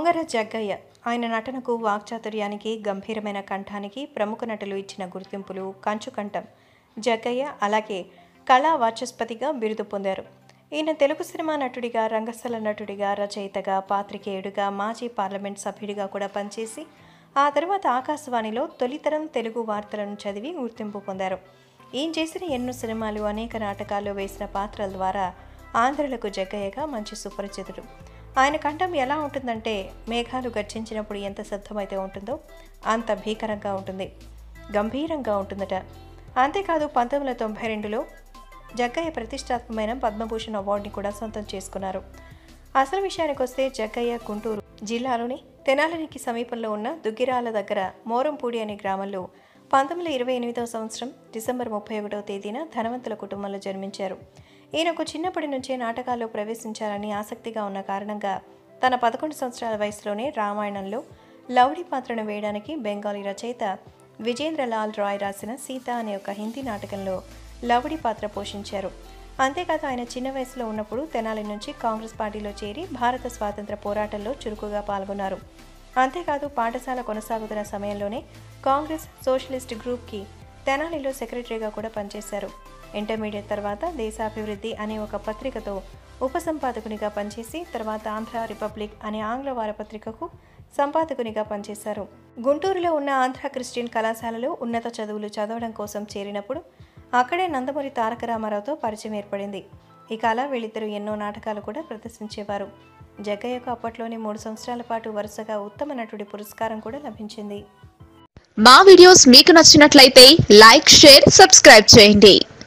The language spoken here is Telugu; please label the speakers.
Speaker 1: పొంగర జగ్గయ్య ఆయన నటనకు వాక్చాతుర్యానికి గంభీరమైన కంఠానికి ప్రముఖ నటులు ఇచ్చిన గుర్తింపులు కంచుకంఠం జగ్గయ్య అలాగే కళా వాచస్పతిగా బిరుదు పొందారు ఈయన తెలుగు సినిమా నటుడిగా రంగస్థల నటుడిగా రచయితగా పాత్రికేయుడిగా మాజీ పార్లమెంట్ సభ్యుడిగా కూడా పనిచేసి ఆ తర్వాత ఆకాశవాణిలో తొలితరం తెలుగు వార్తలను చదివి గుర్తింపు పొందారు ఈయన చేసిన ఎన్నో సినిమాలు అనేక నాటకాల్లో వేసిన పాత్రల ద్వారా ఆంధ్రులకు జగ్గయ్యగా మంచి సుపరిచితుడు ఆయన కంఠం ఎలా ఉంటుందంటే మేఘాలు గర్జించినప్పుడు ఎంత శబ్దమైతే ఉంటుందో అంత భీకరంగా ఉంటుంది గంభీరంగా ఉంటుందట అంతేకాదు పంతొమ్మిది వందల తొంభై రెండులో జగ్గయ్య ప్రతిష్టాత్మకమైన పద్మభూషణ్ అవార్డుని కూడా సొంతం చేసుకున్నారు అసలు విషయానికి వస్తే జగ్గయ్య గుంటూరు జిల్లాలోని తెనాలినికి సమీపంలో ఉన్న దుగ్గిరాల దగ్గర మోరంపూడి అనే గ్రామంలో పంతొమ్మిది ఇరవై ఎనిమిదవ సంవత్సరం డిసెంబర్ ముప్పై ఒకటవ తేదీన ధనవంతుల కుటుంబంలో జన్మించారు ఈయనకు చిన్నప్పటి నుంచే నాటకాల్లో ప్రవేశించాలని ఆసక్తిగా ఉన్న కారణంగా తన పదకొండు సంవత్సరాల వయసులోనే రామాయణంలో లౌడి పాత్రను వేయడానికి బెంగాలీ రచయిత విజేంద్రలాల్ రాయ్ రాసిన సీత అనే ఒక హిందీ నాటకంలో లవుడి పాత్ర పోషించారు అంతేకాదు ఆయన చిన్న వయసులో ఉన్నప్పుడు తెనాలి నుంచి కాంగ్రెస్ పార్టీలో చేరి భారత స్వాతంత్ర పోరాటంలో చురుకుగా పాల్గొన్నారు అంతేకాదు పాఠశాల కొనసాగుతున్న సమయంలోనే కాంగ్రెస్ సోషలిస్ట్ గ్రూప్కి తెనాలిలో సెక్రటరీగా కూడా పనిచేశారు ఇంటర్మీడియట్ తర్వాత దేశాభివృద్ధి అనే ఒక పత్రికతో ఉపసంపాదకునిగా పనిచేసి తర్వాత ఆంధ్ర రిపబ్లిక్ అనే ఆంగ్ల వారపత్రికకు సంపాదకునిగా పనిచేశారు గుంటూరులో ఉన్న ఆంధ్ర క్రిస్టియన్ కళాశాలలో ఉన్నత చదువులు చదవడం కోసం చేరినప్పుడు అక్కడే నందమూరి తారక రామారావుతో పరిచయం ఏర్పడింది ఇక అలా వీళ్ళిద్దరూ ఎన్నో నాటకాలు కూడా ప్రదర్శించేవారు జగ్గయ్యకు అప్పట్లోనే మూడు సంవత్సరాల పాటు వరుసగా ఉత్తమ నటుడి పురస్కారం కూడా లభించింది
Speaker 2: మా వీడియోస్ మీకు నచ్చినట్లయితే లైక్ షేర్ సబ్స్క్రైబ్ చేయండి